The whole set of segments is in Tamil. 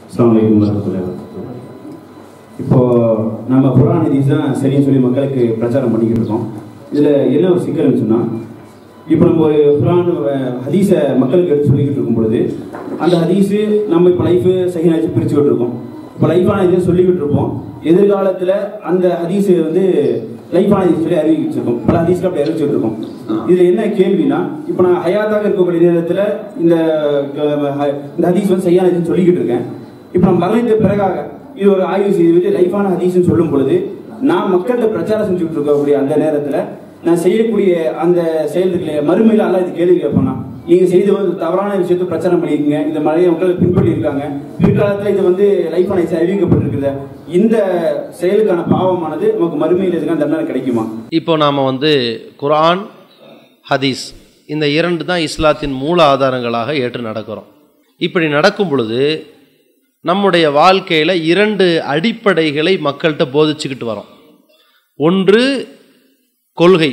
அஸ்ஸலாமு அலைக்கும் வரமத்துல்லாஹி வபரகாத்துஹு. இப்போ நம்ம குரான் ஹதீஸ் தான் சரின்னு சொல்லி மக்களுக்கு பிரச்சாரம் பண்ணிக்கிட்டு இருக்கோம் இதில் என்ன ஒரு சிக்கல்னு சொன்னால் இப்போ நம்ம ஒரு குரான் அஹ், ஹதீஸை மக்களுக்கு எடுத்து சொல்லிக்கிட்டு இருக்கும் பொழுது அந்த ஹதீஸு நம்ம இப்போ லைஃபு சகினாச்சு பிரிச்சுக்கிட்டு இருக்கோம் இப்போ லைஃபான இதை சொல்லிக்கிட்டு இருப்போம் எதிர்காலத்தில் அந்த ஹதீஸு வந்து லைஃபான ஹதீஸ் சொல்லி அறிவிச்சிருக்கோம் பல ஹதீஸ்க்கு அப்படி அறிவிச்சுட்டு இருக்கோம் இது என்ன கேள்வினா இப்போ நான் ஹயாத்தாக இருக்கக்கூடிய நேரத்தில் இந்த அஹ், இந்த ஹதீஸ் வந்து சரியான ஹதீஸ்னு சொல்லிக்கிட்டு இருக்கேன் இப்போ நம்ம மரணித்த பிறகாக இது ஒரு ஆய்வு செய்து லைஃபான ஹதீஸ்னு சொல்லும் பொழுது நான் மக்கள்கிட்ட பிரச்சாரம் செஞ்சுட்டு இருக்கக்கூடிய அந்த நேரத்தில் நான் செய்யக்கூடிய அந்த செயல் இருக்கு இல்லையா, மறுமையில அல்ல இது கேள்வி கேட்போம்னா நீங்க செய்து வந்து தவறான விஷயத்தை பிரச்சாரம் பண்ணியிருக்கீங்க இந்த மழையை மக்கள் பின்பற்றி இருக்காங்க பிற்காலத்தில் இது வந்து லைஃபான அறிவிக்கப்பட்டிருக்குது இந்த செயலுக்கான பாவமானது நமக்கு மறுமையில் இதுக்கான தண்டனை கிடைக்குமா இப்போ நாம் வந்து குர்ஆன் ஹதீஸ் இந்த இரண்டு தான் இஸ்லாத்தின் மூல ஆதாரங்களாக ஏற்று நடக்கிறோம் இப்படி நடக்கும் பொழுது நம்முடைய வாழ்க்கையில் இரண்டு அடிப்படைகளை மக்கள்கிட்ட போதிச்சுக்கிட்டு வரோம் ஒன்று கொள்கை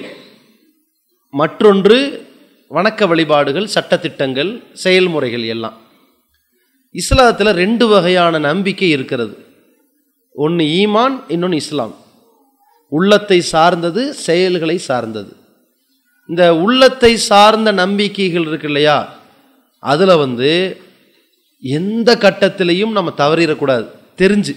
மற்றொன்று வணக்க வழிபாடுகள் சட்டத்திட்டங்கள் செயல்முறைகள் எல்லாம் இஸ்லாத்தில் ரெண்டு வகையான நம்பிக்கை இருக்கிறது ஒன்று ஈமான் இன்னொன்று இஸ்லாம் உள்ளத்தை சார்ந்தது செயல்களை சார்ந்தது இந்த உள்ளத்தை சார்ந்த நம்பிக்கைகள் இருக்கு இல்லையா அதில் வந்து எந்த கட்டத்திலையும் நம்ம தவறிடக்கூடாது தெரிஞ்சு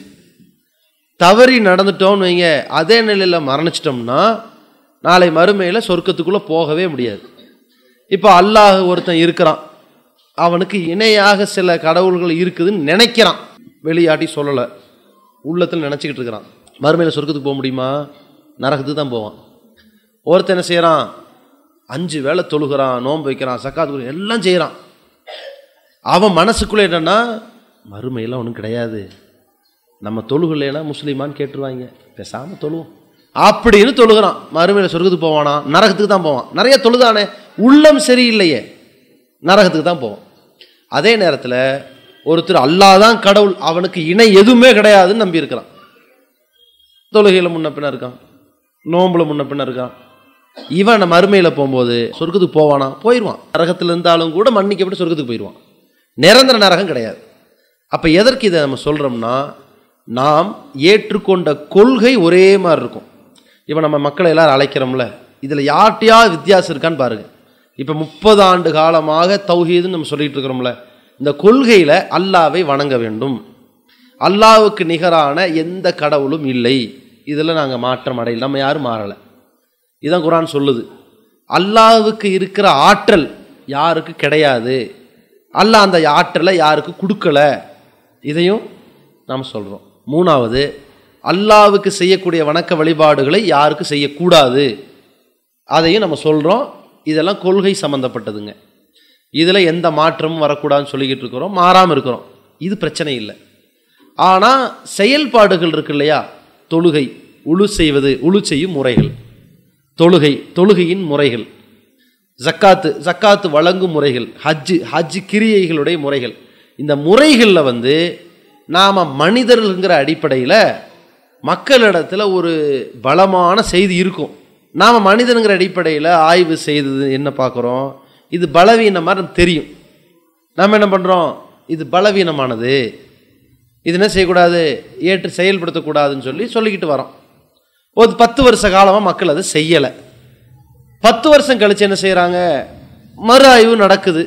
தவறி நடந்துட்டோம்னு வைங்க அதே நிலையில் மரணிச்சிட்டோம்னா நாளை மறுமையில் சொர்க்கத்துக்குள்ளே போகவே முடியாது இப்போ அல்லாஹ் ஒருத்தன் இருக்கிறான் அவனுக்கு இணையாக சில கடவுள்கள் இருக்குதுன்னு நினைக்கிறான் வெளியாட்டி சொல்லலை உள்ளத்தில் நினச்சிக்கிட்டு இருக்கிறான் மறுமையில் சொர்க்கத்துக்கு போக முடியுமா நரகத்துக்கு தான் போவான் ஒருத்தன் என்ன செய்கிறான் அஞ்சு வேளை தொழுகிறான் நோன்பு வைக்கிறான் சக்காத்து கொடுக்குறான், எல்லாம் செய்கிறான் அவன் மனசுக்குள்ளே என்னன்னா மறுமையெல்லாம் ஒன்றும் கிடையாது நம்ம தொழுகலைன்னா முஸ்லீமான்னு கேட்டுருவாங்க பேசாமல் தொழுவோம் அப்படின்னு தொழுகிறான் மறுமையில் சொர்க்கத்துக்கு போவானா நரகத்துக்கு தான் போவான் நிறைய தொழுதானே உள்ளம் சரியில்லையே நரகத்துக்கு தான் போவான் அதே நேரத்தில் ஒருத்தர் அல்லாஹ் தான் கடவுள் அவனுக்கு இணை எதுவுமே கிடையாதுன்னு நம்பி இருக்கிறான் தொழுகையில் முன்ன பின்ன இருக்கான் நோம்புல முன்ன பின்ன இருக்கான் இவன் நம்ம மறுமையில் போகும்போது சொர்க்கத்துக்கு போவானா போயிடுவான் நரகத்தில் இருந்தாலும் கூட மன்னிக்கப்பட்டு சொர்க்கத்துக்கு போயிடுவான் நிரந்தர நரகம் கிடையாது அப்போ எதற்கு இதை நம்ம சொல்கிறோம்னா நாம் ஏற்றுக்கொண்ட கொள்கை ஒரே மாதிரி இருக்கும் இப்போ நம்ம மக்களை எல்லாரும் அழைக்கிறோம்ல இதில் யார்ட்டையா வித்தியாசம் இருக்கான்னு பாருங்க இப்போ முப்பது ஆண்டு காலமாக தௌஹீதுன்னு நம்ம சொல்லிட்டு இருக்கிறோம்ல இந்த கொள்கையில் அல்லாவை வணங்க வேண்டும் அல்லாவுக்கு நிகரான எந்த கடவுளும் இல்லை இதில் நாங்கள் மாற்றம் அடையல நம்ம யாரும் மாறலை இதான் குரான் சொல்லுது அல்லாவுக்கு இருக்கிற ஆற்றல் யாருக்கு கிடையாது அல்லாஹ் அந்த ஆற்றலை யாருக்கு கொடுக்கல இதையும் நாம் சொல்கிறோம் மூணாவது அல்லாவுக்கு செய்யக்கூடிய வணக்க வழிபாடுகளை யாருக்கு செய்யக்கூடாது அதையும் நம்ம சொல்கிறோம் இதெல்லாம் கொள்கை சம்மந்தப்பட்டதுங்க இதில் எந்த மாற்றமும் வரக்கூடாதுன்னு சொல்லிக்கிட்டு இருக்கிறோம் மாறாமல் இருக்கிறோம் இது பிரச்சனை இல்லை ஆனால் செயல்பாடுகள் இருக்கு இல்லையா தொழுகை உழு செய்வது உழு செய்யும் முறைகள் தொழுகை தொழுகையின் முறைகள் ஜக்காத்து ஜக்காத்து வழங்கும் முறைகள் ஹஜ்ஜு ஹஜ்ஜு கிரியைகளுடைய முறைகள் இந்த முறைகளில் வந்து நாம் மனிதர்கள்ங்கிற அடிப்படையில் மக்களிடத்தில் ஒரு பலமான செய்தி இருக்கும் நாம் மனிதனுங்கிற அடிப்படையில் ஆய்வு செய்தது என்ன பார்க்குறோம் இது பலவீனம் மாதிரி நமக்கு தெரியும் நம்ம என்ன பண்ணுறோம் இது பலவீனமானது இது என்ன செய்யக்கூடாது ஏற்று செயல்படுத்தக்கூடாதுன்னு சொல்லி சொல்லிக்கிட்டு வரோம் ஒரு பத்து வருஷ காலமாக மக்கள் அதை செய்யலை பத்து வருஷம் கழிச்சு என்ன செய்கிறாங்க மறு ஆய்வு நடக்குது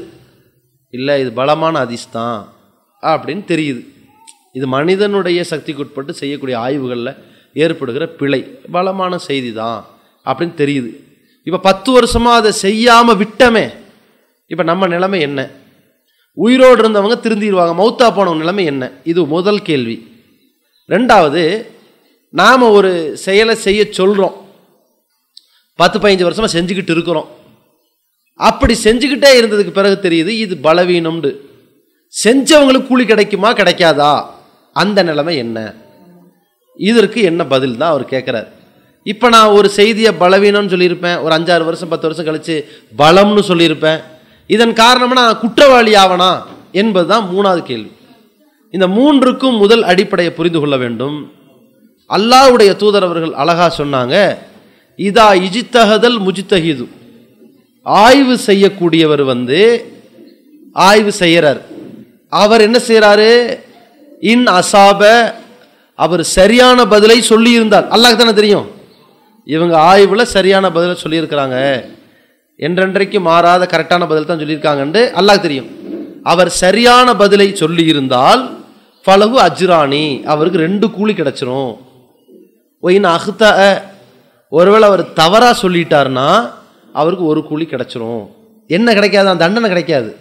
இல்லை இது பலமான அதிஸ் தான் அப்படின்னு தெரியுது இது மனிதனுடைய சக்திக்குட்பட்டு செய்யக்கூடிய ஆய்வுகளில் ஏற்படுகிற பிழை பலமான செய்தி தான் அப்படின்னு தெரியுது இப்போ பத்து வருஷமாக அதை செய்யாமல் விட்டமே இப்போ நம்ம நிலைமை என்ன உயிரோடு இருந்தவங்க திருந்திடுவாங்க மௌத்தா போனவங்க நிலைமை என்ன இது முதல் கேள்வி ரெண்டாவது நாம் ஒரு செயலை செய்ய சொல்கிறோம் பத்து பதினஞ்சு வருஷமாக செஞ்சுக்கிட்டு இருக்கிறோம் அப்படி செஞ்சுக்கிட்டே இருந்ததுக்கு பிறகு தெரியுது இது பலவீனம்னு செஞ்சவங்களுக்கு கூலி கிடைக்குமா கிடைக்காதா அந்த நிலைமை என்ன இதற்கு என்ன பதில் தான் அவர் கேட்குறார் இப்போ நான் ஒரு செய்தியை பலவீனம்னு சொல்லியிருப்பேன் ஒரு அஞ்சாறு வருஷம் பத்து வருஷம் கழித்து பலம்னு சொல்லியிருப்பேன் இதன் காரணமாக நான் குற்றவாளி ஆவனா என்பது தான் மூணாவது கேள்வி இந்த மூன்றுக்கும் முதல் அடிப்படையை புரிந்து கொள்ள வேண்டும் அல்லாஹ்வுடைய தூதர் அவர்கள் அழகா சொன்னாங்க இதா இஜித்தகதல் முஜித்தஹிது ஆய்வு செய்யக்கூடியவர் வந்து ஆய்வு செய்கிறார் அவர் என்ன செய்கிறாரு இன் அசாப அவர் சரியான பதிலை சொல்லியிருந்தால் அல்லாஹ் தானே தெரியும் இவங்க ஆய்வுல சரியான பதிலை சொல்லியிருக்கிறாங்க என்றென்றைக்கு மாறாத கரெக்டான பதில் தான் சொல்லியிருக்காங்கன்னு அல்லாஹ் தெரியும் அவர் சரியான பதிலை சொல்லியிருந்தால் ஃபலகு அஜ்ரானி அவருக்கு ரெண்டு கூலி கிடைச்சிரும் ஒயின் அஹ்த ஒருவேளை அவர் தவறாக சொல்லிட்டாருன்னா அவருக்கு ஒரு கூலி கிடைச்சிரும் என்ன கிடைக்காது அந்த தண்டனை கிடைக்காது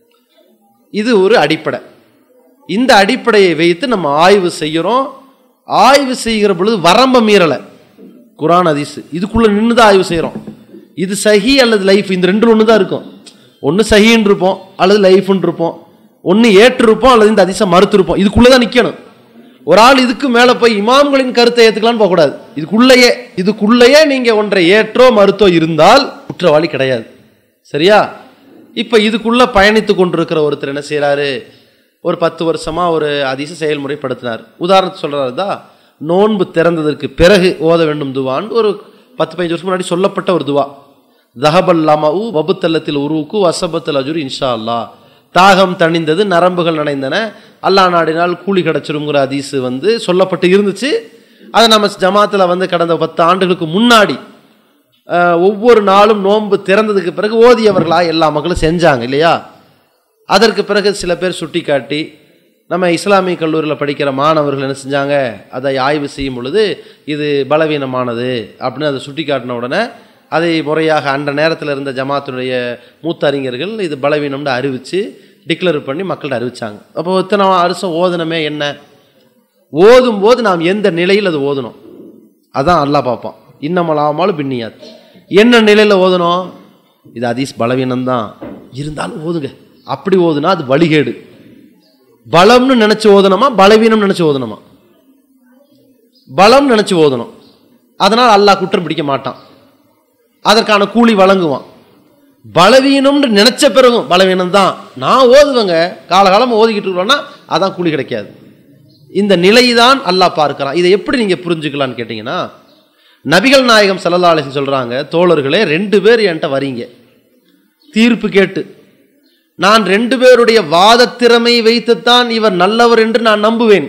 இது ஒரு அடிப்படை இந்த அடிப்படையை வைத்து நம்ம ஆய்வு செய்கிறோம் ஆய்வு செய்கிற பொழுது வரம்ப மீறலை குரான் ஹதீஸ் இதுக்குள்ளே நின்று தான் ஆய்வு செய்கிறோம் இது சஹி அல்லது லைஃப் இந்த ரெண்டு ஒன்று தான் இருக்கும் ஒன்று சஹின்னு இருப்போம் அல்லது லைஃப்னு இருப்போம் ஒன்று ஏற்றிருப்போம் அல்லது இந்த அதிசயம் மறுத்திருப்போம் இதுக்குள்ளே தான் நிற்கணும் ஒரு ஆள் இதுக்கு மேலே போய் இமாம்களின் கருத்தை ஏற்றுக்கலான்னு போகக்கூடாது இதுக்குள்ளேயே இதுக்குள்ளேயே நீங்கள் ஒன்றை ஏற்றோ மறுத்தோ இருந்தால் குற்றவாளி கிடையாது சரியா இப்போ இதுக்குள்ளே பயணித்து கொண்டிருக்கிற ஒருத்தர் என்ன செய்கிறாரு ஒரு பத்து வருஷமா ஒரு அதிச செயல்முறைப்படுத்தினார் உதாரணத்துக்கு சொல்கிறாரு தான் நோன்பு திறந்ததற்கு பிறகு ஓத வேண்டும் துவான்னு ஒரு பத்து பதினஞ்சு வருஷம் முன்னாடி சொல்லப்பட்ட ஒரு துவா தஹபல் லமவு வபுத்தல்லத்தில் உருவுக்கு வசபத்தில் அஜுர் இன்ஷா அல்லாஹ் தாகம் தணிந்தது நரம்புகள் நனைந்தன அல்லாஹ் நாடினால் கூலி கிடச்சிருங்கிற அதிசு வந்து சொல்லப்பட்டு இருந்துச்சு அதை நம்ம ஜமாத்தில் வந்து கடந்த பத்து ஆண்டுகளுக்கு முன்னாடி அஹ், ஒவ்வொரு நாளும் நோன்பு திறந்ததுக்கு பிறகு ஓதியவர்களாக எல்லா மக்களும் செஞ்சாங்க இல்லையா அதற்கு பிறகு சில பேர் சுட்டி காட்டி நம்ம இஸ்லாமிய கல்லூரியில் படிக்கிற மாணவர்கள் என்ன செஞ்சாங்க அதை ஆய்வு செய்யும் பொழுது இது பலவீனமானது அப்படின்னு அதை சுட்டி காட்டின உடனே அதை முறையாக அந்த நேரத்தில் இருந்த ஜமாத்தினுடைய மூத்த அறிஞர்கள் இது பலவீனம்னு அறிவித்து டிக்ளேர் பண்ணி மக்கள்கிட்ட அறிவிச்சாங்க அப்போ இத்தனை வருஷம் ஓதனமே என்ன ஓதும் போது நாம் எந்த நிலையில் அது ஓதணும் அதான் அல்லாஹ் பார்ப்பான் இன்னமலாமாலும் பின்னியாத் என்ன நிலையில் ஓதணும் இது அதீஸ் பலவீனம்தான் இருந்தாலும் ஓதுங்க அப்படி ஓதுனா அது வழிகேடு பலம்னு நினைச்சு ஓதணுமா பலவீனம் நினைச்சு ஓதணுமா பலம் நினைச்சு ஓதணும் அதனால் அல்லாஹ் குற்றம் பிடிக்க மாட்டான் அதற்கான கூலி வழங்குவான் பலவீனம்னு நினைச்ச பிறகும் பலவீனம் தான் நான் ஓதுவேங்க காலகாலம் ஓதிக்கிட்டு இருக்கிறோன்னா அதான் கூலி கிடைக்காது இந்த நிலை தான் அல்லாஹ் பார்க்கிறான் இதை எப்படி நீங்கள் புரிஞ்சுக்கலான்னு கேட்டிங்கன்னா நபிகள் நாயகம் ஸல்லல்லாஹு அலைஹி சொல்கிறாங்க தோழர்களே ரெண்டு பேர் என்கிட்ட வரீங்க தீர்ப்பு கேட்டு நான் ரெண்டு பேருடைய வாதத் திறமை வைத்துத்தான் இவர் நல்லவர் என்று நான் நம்புவேன்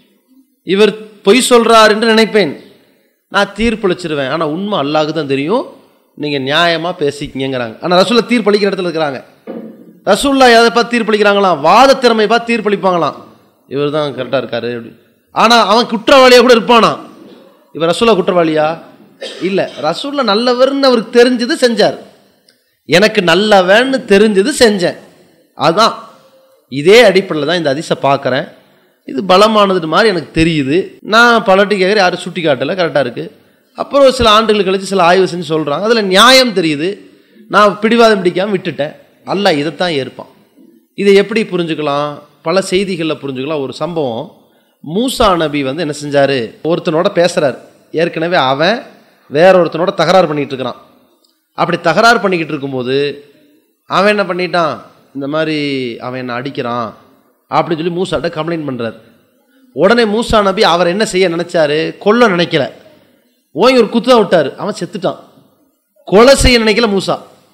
இவர் பொய் சொல்றார் என்று நினைப்பேன் நான் தீர்ப்பளிச்சிருவேன் ஆனால் உண்மை அல்லாஹ்க்கு தான் தெரியும் நீங்கள் நியாயமாக பேசிக்கிங்கிறாங்க ஆனால் ரசூல்லா தீர்ப்பளிக்கிற இடத்துல இருக்கிறாங்க ரசூல்லா எதை பார்த்து தீர்ப்பளிக்கிறாங்களாம் வாத திறமை பார்த்து தீர்ப்பளிப்பாங்களாம் இவர் தான் கரெக்டாக இருக்காரு அப்படி ஆனால் அவன் குற்றவாளியாக கூட இருப்பானா இவர் ரசூல்லா குற்றவாளியா இல்லை ரசூல்லா நல்லவர்னு அவருக்கு தெரிஞ்சது செஞ்சார் எனக்கு நல்லவன்னு தெரிஞ்சது செஞ்சேன் அதான் இதே அடிப்படையில் தான் இந்த அதிசை பார்க்குறேன் இது பலமானது மாதிரி எனக்கு தெரியுது நான் பலட்டி கேட்குற யாரும் சுட்டி காட்டலை கரெக்டாக இருக்குது அப்புறம் சில ஆண்டுகள் கழித்து சில ஆய்வு செஞ்சு சொல்கிறாங்க அதில் நியாயம் தெரியுது நான் பிடிவாதம் பிடிக்காமல் விட்டுட்டேன் அல்லாஹ் இதைத்தான் ஏற்பான் இதை எப்படி புரிஞ்சுக்கலாம் பல செய்திகளில் புரிஞ்சுக்கலாம் ஒரு சம்பவம் மூசா நபி வந்து என்ன செஞ்சார் ஒருத்தனோட பேசுகிறார் ஏற்கனவே அவன் வேற ஒருத்தனோட தகராறு பண்ணிகிட்டு இருக்கிறான் அப்படி தகராறு பண்ணிக்கிட்டு இருக்கும்போது அவன் என்ன பண்ணிட்டான் இந்த மாதிரி அவன் என்னை அடிக்கிறான் அப்படின்னு சொல்லி மூசாட்ட கம்ப்ளைண்ட் பண்ணுறார் உடனே மூசா நபி அவர் என்ன செய்ய நினைச்சாரு கொல்ல நினைக்கல ஓங்கி ஒரு குத்து தான் விட்டார் அவன் செத்துட்டான் கொலை செய்ய நினைக்கல மூசா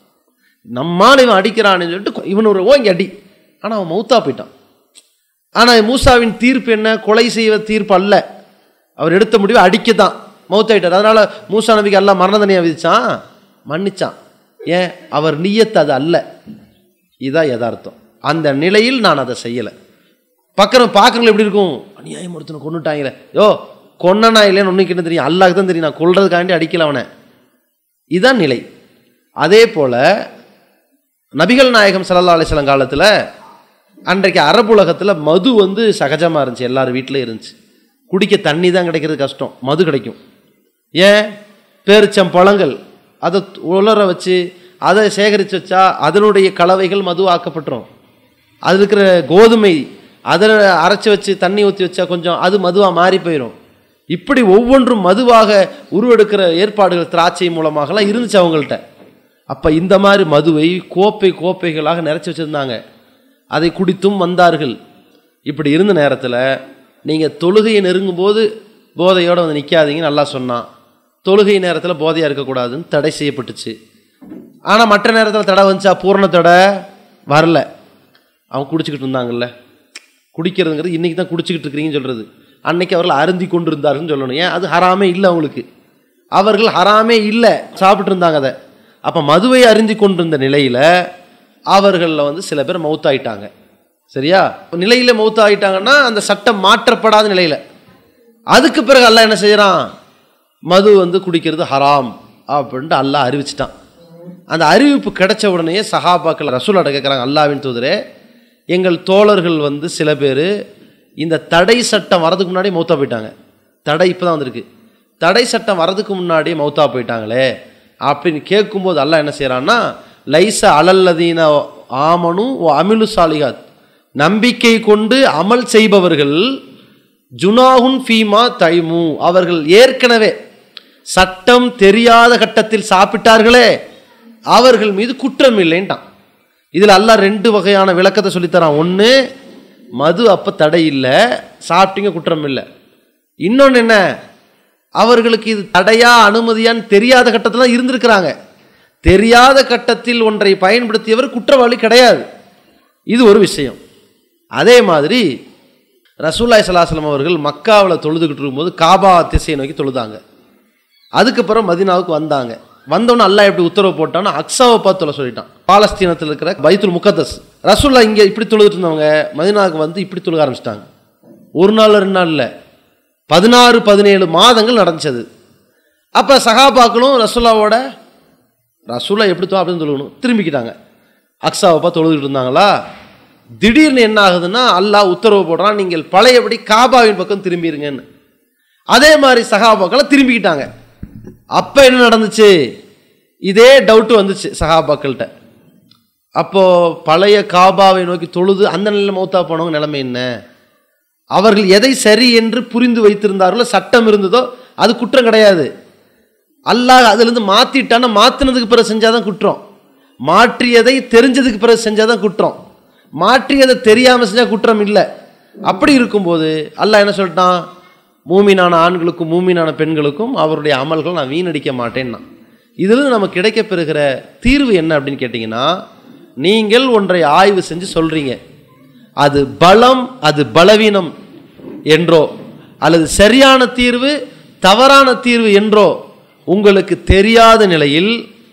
நம்மால் இவன் அடிக்கிறான்னு சொல்லிட்டு இவன் ஒரு ஓங்கி அடி ஆனால் அவன் மௌத்தா போயிட்டான் ஆனால் மூசாவின் தீர்ப்பு என்ன கொலை செய்வ தீர்ப்பு அல்ல அவர் எடுத்த முடிவு அடிக்க தான் மௌத்தாயிட்டார் அதனால மூசா நபிக்கு எல்லாம் மரண தண்டனையை விதிச்சான் மன்னிச்சான் ஏன் அவர் நியத்து அது அல்ல இதான் யதார்த்தம் அந்த நிலையில் நான் அதை செய்யலை பக்கம் பார்க்குறவங்க எப்படி இருக்கும் அநியாயம் ஒருத்தனை கொண்டுட்டாங்களே யோ கொன்னனா இல்லைன்னு ஒன்றுக்கு என்ன தெரியும் அல்லாஹ் தான் தெரியும் நான் கொல்றதுக்காண்டி அடிக்கல அவனை இதுதான் நிலை அதே போல் நபிகள் நாயகம் ஸல்லல்லாஹு அலைஹி வஸல்லம் காலத்தில் அன்றைக்கு அரபுலகத்தில் மது வந்து சகஜமாக இருந்துச்சு எல்லார் வீட்டிலும் இருந்துச்சு குடிக்க தண்ணி தான் கிடைக்கிறது கஷ்டம் மது கிடைக்கும் ஏன் பேரிச்சம் பழங்கள் அதை உலர வச்சு அதை சேகரித்து வச்சா அதனுடைய கலவைகள் மது ஆக்கப்பட்டுரும் அது இருக்கிற கோதுமை அதை அரைச்சி வச்சு தண்ணி ஊற்றி வச்சா கொஞ்சம் அது மதுவாக மாறி போயிடும் இப்படி ஒவ்வொன்றும் மதுவாக உருவெடுக்கிற ஏற்பாடுகள் திராட்சை மூலமாகலாம் இருந்துச்சு அவங்கள்ட்ட அப்போ இந்த மாதிரி மதுவை கோப்பை கோப்பைகளாக நிறைச்சி வச்சுருந்தாங்க அதை குடித்தும் வந்தார்கள் இப்படி இருந்த நேரத்தில் நீங்கள் தொழுகையை நெருங்கும்போது போதையோடு வந்து நிற்காதீங்கன்னு நல்லா சொன்னான் தொழுகை நேரத்தில் போதையாக இருக்கக்கூடாதுன்னு தடை செய்யப்பட்டுச்சு ஆனால் மற்ற நேரத்தில் தடை வந்துச்சா பூரண தடை வரல அவன் குடிச்சிக்கிட்டு இருந்தாங்கல்ல குடிக்கிறதுங்கிறது இன்னைக்கு தான் குடிச்சிக்கிட்டு இருக்கிறீங்கன்னு சொல்கிறது அன்னைக்கு அவர்கள் அருந்தி கொண்டிருந்தார்கள்னு சொல்லணும் ஏன் அது ஹராமே இல்லை அவங்களுக்கு அவர்கள் ஹராமே இல்லை சாப்பிட்டு இருந்தாங்க அதை அப்போ மதுவை அருந்தி கொண்டிருந்த நிலையில் அவர்களில் வந்து சில பேர் மௌத்தாயிட்டாங்க சரியா நிலையில மௌத்தாயிட்டாங்கன்னா அந்த சட்டம் மாற்றப்படாத நிலையில் அதுக்கு பிறகு அல்லாஹ் என்ன செய்கிறான் மது வந்து குடிக்கிறது ஹராம் அப்படின்ட்டு அல்லாஹ் அறிவிச்சிட்டான் அந்த அறிவிப்பு கிடைச்ச உடனே சஹாபாக்கள் ரசூலாட்ட கேட்குறாங்க அல்லாவின் தூதரே எங்கள் தோழர்கள் வந்து சில பேர் இந்த தடை சட்டம் வரதுக்கு முன்னாடி மௌத்தா போயிட்டாங்க தடை இப்போ தான் வந்திருக்கு தடை சட்டம் வரதுக்கு முன்னாடி மௌத்தா போயிட்டாங்களே அப்படின்னு கேட்கும்போது அல்லாஹ் என்ன செய்கிறான்னா லைச அலல்லதீன ஆமனு ஓ அமிலு சாலிகாத் நம்பிக்கை கொண்டு அமல் செய்பவர்கள் ஜுனாகுன் ஃபீமா தைமு அவர்கள் ஏற்கனவே சட்டம் தெரியாத கட்டத்தில் சாப்பிட்டார்களே அவர்கள் மீது குற்றம் இல்லைன்ட்டான் இதில் அல்லாஹ் ரெண்டு வகையான விளக்கத்தை சொல்லித்தரான் ஒன்று மது அப்போ தடை இல்லை சாப்பிட்டீங்க குற்றம் இல்லை இன்னொன்று என்ன அவர்களுக்கு இது தடையா அனுமதியான்னு தெரியாத கட்டத்தில் இருந்திருக்கிறாங்க தெரியாத கட்டத்தில் ஒன்றை பயன்படுத்தியவர் குற்றவாளி கிடையாது இது ஒரு விஷயம் அதே மாதிரி ரசூல்லாய் சலாஹலம் அவர்கள் மக்காவில் தொழுதுகிட்டு இருக்கும்போது காபா திசையை நோக்கி தொழுதாங்க அதுக்கப்புறம் மதினாவுக்கு வந்தாங்க வந்தோன்னே அல்லாஹ் எப்படி உத்தரவு போட்டான்னா அக்ஸாவை பார்த்து தொலை சொல்லிட்டான் பாலஸ்தீனத்தில் இருக்கிற பைத்துல் முகத்தஸ் ரசூல்லா இங்கே இப்படி தொழுதுட்டு இருந்தவங்க மதினாவுக்கு வந்து இப்படி தொழுக ஆரம்பிச்சிட்டாங்க ஒரு நாள் ரெண்டு நாள் இல்லை பதினாறு பதினேழு மாதங்கள் நடந்துச்சது அப்போ சகாபாக்களும் ரசூல்லாவோட ரசூலா எப்படி தோ அப்படின்னு சொல்லணும் திரும்பிக்கிட்டாங்க அக்ஸாவை பார்த்து தொழுதுகிட்டு இருந்தாங்களா திடீர்னு என்ன ஆகுதுன்னா அல்லாஹ் உத்தரவு போடுறான் நீங்கள் பழையபடி காபாவின் பக்கம் திரும்பிடுங்கன்னு அதே மாதிரி சகாபாக்களை திரும்பிக்கிட்டாங்க அப்போ என்ன நடந்துச்சு இதே டவுட்டு வந்துச்சு சகாபாக்கள்கிட்ட அப்போது பழைய காபாவை நோக்கி தொழுது அந்த நிலையில் மௌத்தா போனவங்க நிலைமை என்ன அவர்கள் எதை சரி என்று புரிந்து வைத்திருந்தார்களோ சட்டம் இருந்ததோ அது குற்றம் கிடையாது அல்லாஹ் அதுலேருந்து மாற்றிட்டான்னா மாற்றினதுக்கு பிறகு செஞ்சாதான் குற்றம் மாற்றியதை தெரிஞ்சதுக்கு பிறகு செஞ்சாதான் குற்றம் மாற்றியதை தெரியாமல் செஞ்சால் குற்றம் இல்லை அப்படி இருக்கும்போது அல்லாஹ் என்ன சொல்லிட்டான் மூமினான ஆண்களுக்கும் மூமினான பெண்களுக்கும் அவருடைய அமல்கள் நான் வீணடிக்க மாட்டேன்னா இதில் நமக்கு கிடைக்கப்பெறுகிற தீர்வு என்ன அப்படின்னு கேட்டிங்கன்னா நீங்கள் ஒன்றை ஆய்வு செஞ்சு சொல்கிறீங்க அது பலம் அது பலவீனம் என்றோ அல்லது சரியான தீர்வு தவறான தீர்வு என்றோ உங்களுக்கு தெரியாத நிலையில்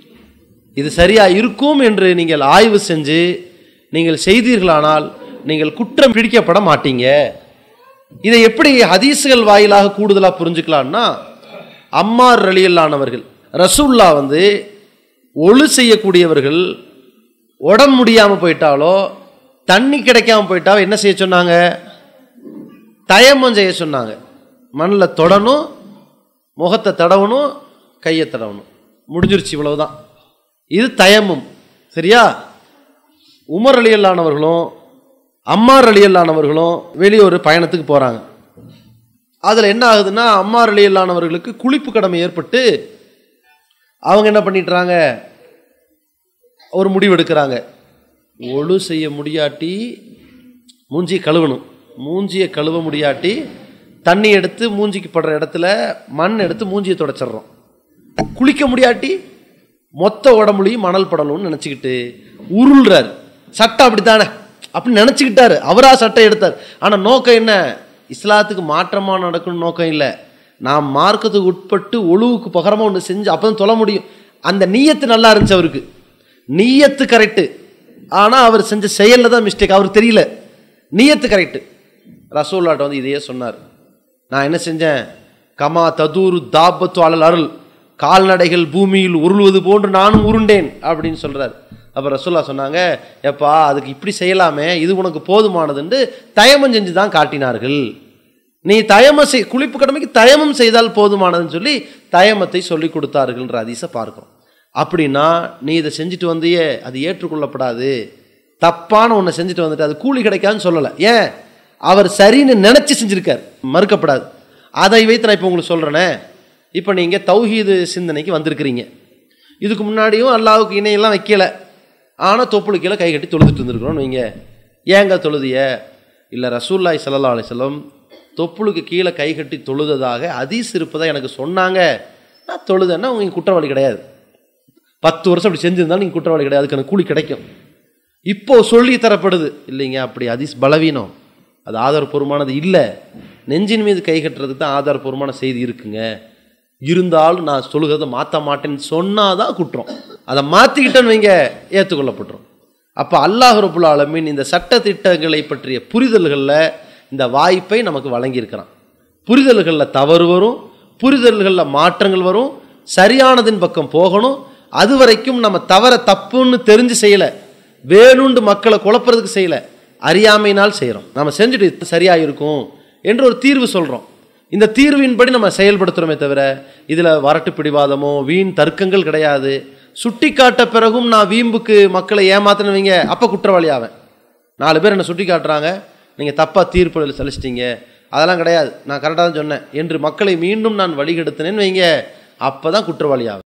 இது சரியா இருக்கும் என்று நீங்கள் ஆய்வு செஞ்சு நீங்கள் செய்தீர்களானால் நீங்கள் குற்றம் பிடிக்கப்பட மாட்டீங்க இதை எப்படி ஹதீஸுகள் வாயிலாக கூடுதலாக புரிஞ்சுக்கலாம்னா அம்மார் ரலியல்லானவர்கள் ரசூல்லா வந்து ஒழு செய்யக்கூடியவர்கள் உடம்பு முடியாமல் போயிட்டாலோ தண்ணி கிடைக்காம போயிட்டாவோ என்ன செய்ய சொன்னாங்க தயமம் செய்ய சொன்னாங்க மண்ணில் தொடணும் முகத்தை தடவணும் கையை தடவணும் முடிஞ்சிருச்சு இவ்வளவுதான் இது தயமும் சரியா உமர் அலியல்லானவர்களும் அம்மார் அலியல்லானவர்களும் வெளியூர் பயணத்துக்கு போகிறாங்க அதில் என்ன ஆகுதுன்னா அம்மார் அலியல்லானவர்களுக்கு குளிப்பு கடமை ஏற்பட்டு அவங்க என்ன பண்ணிட்டுறாங்க ஒரு முடிவு எடுக்கிறாங்க ஒழு செய்ய முடியாட்டி மூஞ்சியை கழுவணும் மூஞ்சியை கழுவ முடியாட்டி தண்ணி எடுத்து மூஞ்சிக்கு படுற இடத்துல மண் எடுத்து மூஞ்சியை தொடச்சிட்றோம் குளிக்க முடியாட்டி மொத்த உடம்புலையும் மணல் படணும்னு நினச்சிக்கிட்டு உருள்றாரு சட்டம் அப்படித்தானே அப்படின்னு நினச்சிக்கிட்டாரு அவரா சட்டை எடுத்தார் ஆனால் நோக்கம் என்ன இஸ்லாத்துக்கு மாற்றமாக நடக்கணும் நோக்கம் இல்லை நான் மார்க்கத்துக்கு உட்பட்டு ஒழுவுக்கு பகரமாக ஒன்று செஞ்சு அப்போ தான் தொலை முடியும் அந்த நீயத்து நல்லா இருந்துச்சு அவருக்கு நீயத்து கரெக்டு ஆனால் அவர் செஞ்ச செயலில் தான் மிஸ்டேக் அவருக்கு தெரியல நீயத்து கரெக்டு ரசூல்லாட்ட வந்து இதையே சொன்னார் நான் என்ன செஞ்சேன் கமா ததூரு தாபத்து அலல் அருள் கால்நடைகள் பூமியில் உருள்வது போன்று நானும் உருண்டேன் அப்படின்னு சொல்றார் அப்போ ரசூல்லா சொன்னாங்க எப்பா அதுக்கு இப்படி செய்யலாமே இது உனக்கு போதுமானதுன்னு தயமம் செஞ்சு தான் காட்டினார்கள் நீ தயமம் செய் குளிப்பு கடமைக்கு தயமம் செய்தால் போதுமானதுன்னு சொல்லி தயமத்தை சொல்லி கொடுத்தார்கள்ன்ற அதிசை பார்க்கிறோம் அப்படின்னா நீ இதை செஞ்சுட்டு வந்தியே அது ஏற்றுக்கொள்ளப்படாது தப்பான ஒன்றை செஞ்சுட்டு வந்துட்டு அது கூலி கிடைக்காதுன்னு சொல்லலை ஏன் அவர் சரின்னு நினச்சி செஞ்சுருக்கார் மறுக்கப்படாது அதை வைத்து நான் இப்போ உங்களுக்கு சொல்கிறேனே இப்போ நீங்கள் தௌஹீது சிந்தனைக்கு வந்திருக்கிறீங்க இதுக்கு முன்னாடியும் அல்லாவுக்கு இணையெல்லாம் வைக்கல ஆனால் தொப்புளு கீழே கை கட்டி தொழுதுட்டு இருந்திருக்கிறோம் நீங்க ஏங்க தொழுதிய இல்லை ரசூல்லாய் சல்லா அலிஸ்லம் தொப்புளுக்கு கீழே கை கட்டி தொழுததாக அதீஸ் இருப்பதாக எனக்கு சொன்னாங்க நான் தொழுதேன்னா உங்களுக்கு குற்றவாளி கிடையாது பத்து வருஷம் அப்படி செஞ்சிருந்தாலும் நீங்கள் குற்றவாளி கிடையாது அதுக்கான கூலி கிடைக்கும் இப்போ சொல்லி தரப்படுது இல்லைங்க அப்படி அதீஸ் பலவீனம் அது ஆதாரபூர்வமானது இல்லை நெஞ்சின் மீது கை கட்டுறதுக்கு தான் ஆதாரபூர்வமான செய்தி இருக்குங்க இருந்தாலும் நான் சொல்லுகிறத மாற்ற மாட்டேன்னு சொன்னாதான் குற்றம் அதை மாற்றிக்கிட்டேன்னு வைங்க ஏற்றுக்கொள்ளப்பட்டுரும் அப்போ அல்லாஹ் ரபுல் ஆலமீன் இந்த சட்ட திட்டங்களை பற்றிய புரிதல்களில் இந்த வாய்ப்பை நமக்கு வழங்கியிருக்கிறான் புரிதல்களில் தவறு வரும் புரிதல்களில் மாற்றங்கள் வரும் சரியானதின் பக்கம் போகணும் அது வரைக்கும் நம்ம தவற தப்புன்னு தெரிஞ்சு செய்யலை வேணுண்டு மக்களை குழப்புறதுக்கு செய்யலை அறியாமையினால் செய்கிறோம் நம்ம செஞ்சுட்டு இது சரியா இருக்கும் என்று ஒரு தீர்வு சொல்கிறோம் இந்த தீர்வின்படி நம்ம செயல்படுத்துகிறோமே தவிர இதில் வரட்டு பிடிவாதமோ வீண் தர்க்கங்கள் கிடையாது சுட்டி காட்ட பிறகும் நான் வீம்புக்கு மக்களை ஏமாத்தினவங்க அப்போ குற்றவாளி ஆவேன் நாலு பேர் என்னை சுட்டி காட்டுறாங்க நீங்கள் தப்பாக தீர்ப்பு செலுச்சிட்டீங்க அதெல்லாம் கிடையாது நான் கரெக்டாக தான் சொன்னேன் என்று மக்களை மீண்டும் நான் வழிகெடுத்தினேன்னு வைங்க அப்போ தான் குற்றவாளி ஆவேன்